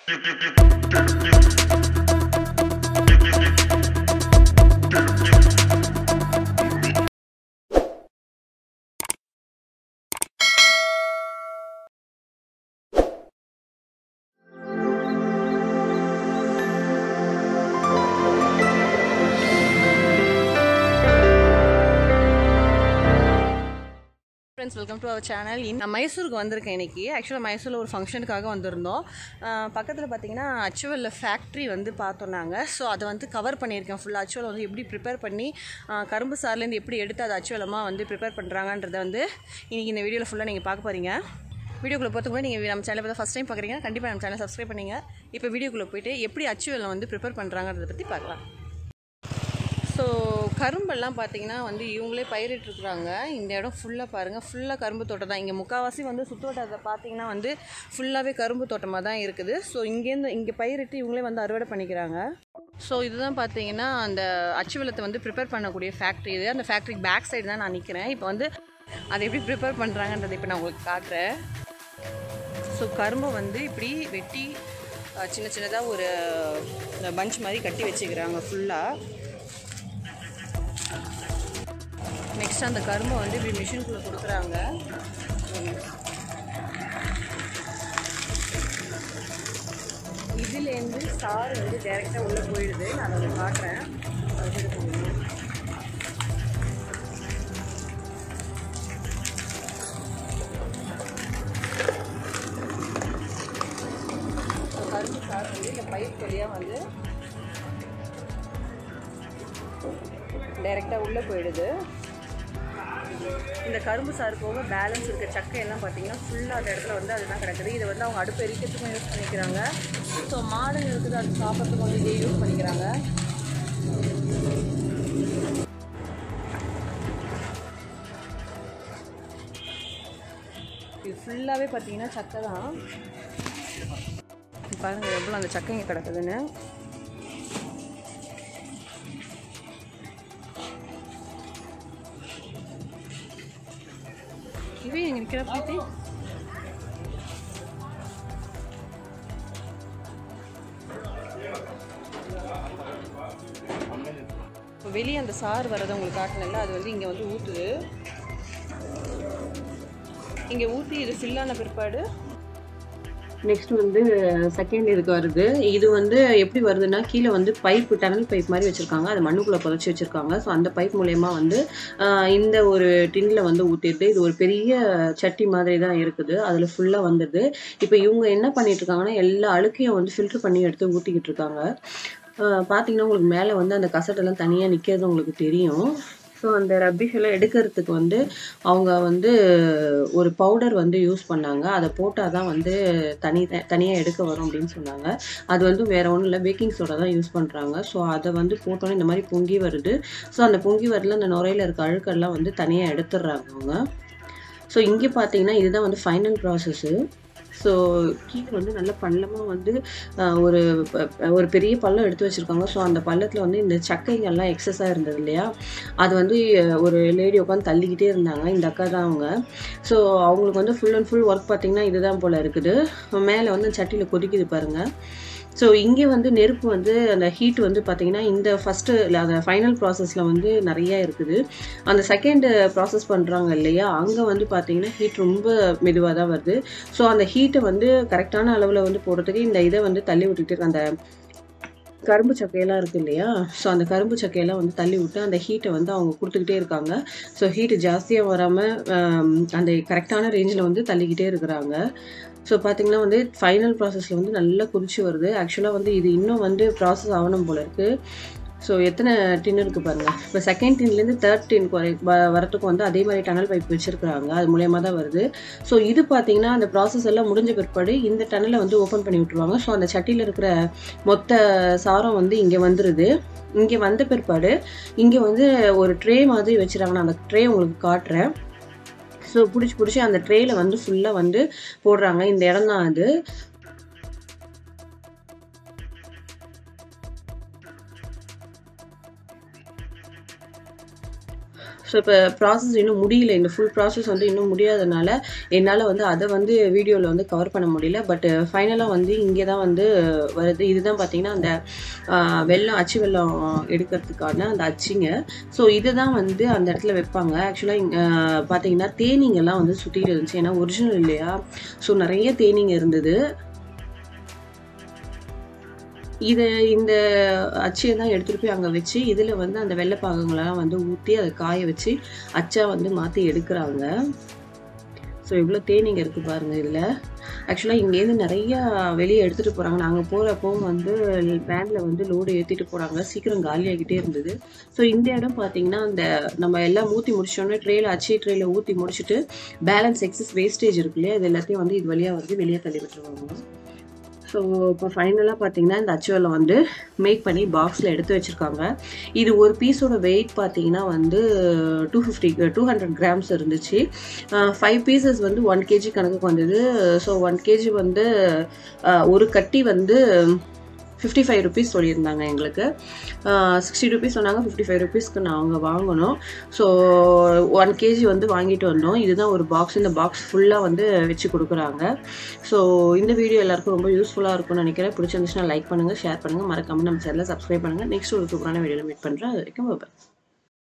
Friends welcome to our channel நான் மைசூருக்கு வந்திருக்கேன் இன்னைக்கு ஆக்சுவலாக மைசூரில் ஒரு ஃபங்க்ஷனுக்காக வந்திருந்தோம் பக்கத்தில் பார்த்தீங்கன்னா அச்சுவலில் ஃபேக்ட்ரி வந்து பார்த்தோம் நாங்கள் ஸோ அதை வந்து கவர் பண்ணியிருக்கேன் ஃபுல்லாக அச்சுவலை வந்து எப்படி ப்ரிப்பேர் பண்ணி ஆ, கரும்பு சார்லேருந்து எப்படி எடுத்து அதை அச்சுவலமாக வந்து ப்ரிப்பேர் பண்ணுறாங்கன்றதை வந்து இன்றைக்கி இந்த வீடியோவில் ஃபுல்லாக நீங்கள் பார்க்க போகிறீங்க வீடியோக்குள்ளே போகிறதுக்கு முன்னாடி நீங்கள் நம்ம சேனலை பார்த்தா ஃபஸ்ட் டைம் பார்க்குறீங்க கண்டிப்பாக நம்ம சேனல் சப்ஸ்கிரைப் பண்ணுங்க இப்போ வீடியோக்குள்ளே போயிட்டு எப்படி அச்சுவலை வந்து ப்ரிப்பேர் பண்ணுறாங்கன்றதை பற்றி பார்க்கலாம் ஸோ கரும்பெல்லாம் பார்த்தீங்கன்னா வந்து இவங்களே பயிரிட்டுருக்குறாங்க இந்த இடம் ஃபுல்லாக பாருங்கள் ஃபுல்லாக கரும்பு தோட்டம் தான் இங்கே முக்கால்வாசி வந்து சுற்றுவட்டாரத்தை பார்த்தீங்கன்னா வந்து ஃபுல்லாகவே கரும்பு தோட்டமாக தான் இருக்குது ஸோ இங்கேருந்து இங்கே பயிரிட்டு இவங்களே வந்து அறுவடை பண்ணிக்கிறாங்க ஸோ இதுதான் பார்த்தீங்கன்னா அந்த அச்சுவலத்தை வந்து ப்ரிப்பேர் பண்ணக்கூடிய ஃபேக்ட்ரி இது அந்த ஃபேக்ட்ரிக்கு பேக் சைடு தான் நான் நிற்கிறேன் இப்போ வந்து அதை எப்படி ப்ரிப்பேர் பண்ணுறாங்கன்றதை இப்போ நான் உங்களுக்கு காட்டுறேன் ஸோ கரும்பை வந்து இப்படி வெட்டி அஹ், சின்ன சின்னதாக ஒரு பஞ்ச் மாதிரி கட்டி வச்சுக்கிறாங்க ஃபுல்லாக நெக்ஸ்ட் அந்த கரும்பை வந்து இப்படி மிஷினுக்குள்ளே கொடுக்குறாங்க இதுலேருந்து சாறு வந்து டைரெக்டாக உள்ளே போயிடுது நான் அதை காட்டுறேன் அது சரி போகுது. So, கரும்பு சாறு வந்து இந்த பைப் வழியாக வந்து டைரெக்டாக உள்ளே போயிடுது இந்த கரும்பு சாறு போக பேலன்ஸ் இருக்க சக்கை எல்லாம் பார்த்தீங்கன்னா ஃபுல்லாக அந்த இடத்துல வந்து அதுதான் கிடக்குது இதை வந்து அவங்க அடுப்பு எரிக்கிறதுக்கும் யூஸ் பண்ணிக்கிறாங்க ஸோ மாடுங்க இருக்குது அது சாப்பிட்றதுக்கு வந்து இதே யூஸ் பண்ணிக்கிறாங்க இது ஃபுல்லாகவே பார்த்தீங்கன்னா சக்கை தான் பாருங்கள் எவ்வளோ அந்த சக்கைங்க கிடக்குதுன்னு இவன் எங்க நிற்கிற பிரீத்தி இப்போ வெளியே அந்த சாறு வரதை உங்களுக்கு காட்டினல அது வந்து இங்கே வந்து ஊற்றுது இங்கே ஊற்றி இது ஃபில்லான பிற்பாடு நெக்ஸ்ட் வந்து செகண்ட் இதுக்கு வருது இது வந்து எப்படி வருதுன்னா கீழே வந்து பைப் டனல் பைப் மாதிரி வச்சிருக்காங்க அது மண்ணுக்குள்ள புதைச்சி வச்சிருக்காங்க ஸோ அந்த பைப் மூலயமா வந்து ஆஹ், இந்த ஒரு டின்ல வந்து ஊற்றிடுது இது ஒரு பெரிய சட்டி மாதிரி தான் இருக்குது அதில் ஃபுல்லாக வந்துடுது இப்போ இவங்க என்ன பண்ணிட்டு இருக்காங்கன்னா எல்லா அழுக்கையும் வந்து ஃபில்டர் பண்ணி எடுத்து ஊற்றிக்கிட்டு இருக்காங்க ஆஹ், பார்த்தீங்கன்னா உங்களுக்கு மேலே வந்து அந்த கசட்டெல்லாம் தனியாக நிற்கிறது உங்களுக்கு தெரியும் ஸோ அந்த ரப்பிஷ் எல்லாம் எடுக்கிறதுக்கு வந்து அவங்க வந்து ஒரு பவுடர் வந்து யூஸ் பண்ணாங்க அதை போட்டால் தான் வந்து தனி தனியாக எடுக்க வரும் அப்படின்னு சொன்னாங்க அது வந்து வேற ஒன்றும் இல்லை பேக்கிங் சோடா தான் யூஸ் பண்ணுறாங்க ஸோ அதை வந்து போட்டோன்னே இந்த மாதிரி பொங்கி வருது ஸோ அந்த பொங்கி வரல அந்த நுரையில இருக்க அழுக்கெல்லாம் வந்து தனியாக எடுத்துடுறாங்க அவங்க ஸோ இங்கே பார்த்தீங்கன்னா இதுதான் வந்து ஃபைனல் ப்ராசஸ்ஸு ஸோ கீழே வந்து நல்ல பள்ளமாக வந்து ஆஹ், ஒரு ப- ஒரு பெரிய பள்ளம் எடுத்து வச்சுருக்காங்க ஸோ அந்த பள்ளத்தில் வந்து இந்த சக்கைங்கெல்லாம் எக்ஸஸாக இருந்தது இல்லையா அது வந்து அஹ், ஒரு லேடி உட்காந்து தள்ளிக்கிட்டே இருந்தாங்க இந்த அக்கா தான் அவங்க ஸோ அவங்களுக்கு வந்து ஃபுல் அண்ட் ஃபுல் ஒர்க் பார்த்தீங்கன்னா இதுதான் போல் இருக்குது மேலே வந்து சட்டியில் கொதிக்குது பாருங்கள் ஸோ இங்கே வந்து நெருப்பு வந்து அந்த ஹீட் வந்து பார்த்தீங்கன்னா இந்த ஃபஸ்ட்டு அந்த ஃபைனல் ப்ராசஸில் வந்து நிறைய இருக்குது அந்த செகண்ட் ப்ராசஸ் பண்ணுறாங்க இல்லையா அங்கே வந்து பார்த்தீங்கன்னா ஹீட் ரொம்ப மெதுவாக தான் வருது ஸோ அந்த ஹீட்டை வந்து கரெக்டான அளவில் வந்து போடுறதுக்கு இந்த இதை வந்து தள்ளி விட்டுட்டு இருக்க அந்த கரும்பு சக்கையெல்லாம் இருக்கு இல்லையா ஸோ அந்த கரும்பு சக்கையெல்லாம் வந்து தள்ளி விட்டு அந்த ஹீட்டை வந்து அவங்க கொடுத்துக்கிட்டே இருக்காங்க ஸோ ஹீட்டு ஜாஸ்தியாக வராமல் அந்த கரெக்டான ரேஞ்சில் வந்து தள்ளிக்கிட்டே இருக்கிறாங்க ஸோ பார்த்தீங்கன்னா வந்து ஃபைனல் ப்ராசஸில் வந்து நல்லா கொதிச்சு வருது ஆக்சுவலாக வந்து இது இன்னும் வந்து ப்ராசஸ் ஆகணும் போல இருக்குது ஸோ எத்தனை டின் இருக்குது பாருங்கள் இப்போ செகண்ட் டின்லேருந்து தேர்ட் டின் வரை வ- வரத்துக்கு வந்து அதே மாதிரி டனல் பைப் வச்சுருக்குறாங்க அது மூலயமா தான் வருது ஸோ இது பார்த்தீங்கன்னா அந்த ப்ராசஸ் எல்லாம் முடிஞ்ச பிற்பாடு இந்த டனலை வந்து ஓப்பன் பண்ணி விட்ருவாங்க ஸோ அந்த சட்டியில் இருக்கிற மொத்த சாரம் வந்து இங்கே வந்துடுது இங்கே வந்த பிற்பாடு இங்கே வந்து ஒரு ட்ரே மாதிரி வச்சுருக்காங்க நான் அந்த ட்ரே உங்களுக்கு காட்டுறேன் ஸோ பிடிச்சி பிடிச்சி அந்த ட்ரேயில் வந்து ஃபுல்லாக வந்து போடுறாங்க இந்த இடம் தான் அது ஸோ இப்போ ப்ராசஸ் இன்னும் முடியல இந்த ஃபுல் ப்ராசஸ் வந்து இன்னும் முடியாதனால என்னால் வந்து அதை வந்து வீடியோவில் வந்து கவர் பண்ண முடியல பட் ஃபைனலாக வந்து இங்கே தான் வந்து வருது இதுதான் பார்த்தீங்கன்னா அந்த ஆஹ், வெல்லம் அச்சு வெல்லம் எடுக்கிறதுக்கான அந்த அச்சிங்க ஸோ இதை தான் வந்து அந்த இடத்துல வைப்பாங்க ஆக்சுவலாக பார்த்தீங்கன்னா தேனீங்கெல்லாம் வந்து சுற்றிட்டு இருந்துச்சு ஏன்னா ஒரிஜினல் இல்லையா ஸோ நிறைய தேனீங்க இருந்தது இதை இந்த அச்சியை தான் எடுத்துகிட்டு போய் அங்கே வச்சு இதில் வந்து அந்த வெள்ளைப்பாகங்களெல்லாம் வந்து ஊற்றி அதை காய வச்சு அச்சா வந்து மாற்றி எடுக்கிறாங்க ஸோ இவ்வளோ தேனீங்க இருக்குது பாருங்கள் இதில் ஆக்சுவலாக இங்கேருந்து நிறையா வெளியே எடுத்துகிட்டு போகிறாங்க நாங்கள் போகிறப்போ வந்து வேனில் வந்து லோடு ஏற்றிட்டு போகிறாங்க சீக்கிரம் காலியாகிட்டே இருந்தது ஸோ இந்த இடம் பார்த்தீங்கன்னா அந்த நம்ம எல்லாம் ஊற்றி முடிச்சோன்னே ட்ரேயில் அச்சி ட்ரேயில் ஊற்றி முடிச்சுட்டு பேலன்ஸ் எக்ஸஸ் வேஸ்டேஜ் இருக்கு இல்லையா இது எல்லாத்தையும் வந்து இது வழியாக வந்து வெளியே தள்ளி விட்டுருவாங்க ஸோ இப்போ ஃபைனலாக பார்த்தீங்கன்னா இந்த அச்சுவலை வந்து மேக் பண்ணி பாக்ஸில் எடுத்து வச்சுருக்காங்க இது ஒரு பீஸோட வெயிட் பார்த்தீங்கன்னா வந்து two fifty two hundred grams இருந்துச்சு ஃபைவ் பீசஸ் வந்து ஒன் கேஜி கணக்குக்கு வந்தது ஸோ ஒன் கேஜி வந்து அஹ், ஒரு கட்டி வந்து ஃபிஃப்டி ஃபைவ் ருபீஸ் சொல்லியிருந்தாங்க எங்களுக்கு சிக்ஸ்டி ருபீஸ் சொன்னாங்க ஃபிஃப்டி ஃபைவ் ருபீஸ்க்கு நாங்கள் வாங்கினோம் ஸோ ஒன் கேஜி வந்து வாங்கிட்டு வந்தோம் இதுதான் ஒரு பாக்ஸ் இந்த பாக்ஸ் ஃபுல்லாக வந்து வச்சு கொடுக்குறாங்க ஸோ இந்த வீடியோ எல்லாருக்கும் ரொம்ப யூஸ்ஃபுல்லாக இருக்கும்னு நினைக்கிறேன் பிடிச்சிருந்துச்சுன்னா லைக் பண்ணுங்கள் ஷேர் பண்ணுங்கள் மறக்காமல் நம்ம சேனலை சப்ஸ்கிரைப் பண்ணுங்கள் நெக்ஸ்ட் ஒரு சூப்பரான வீடியோவில் மீட் பண்ணுறேன் அது வரைக்கும் bye.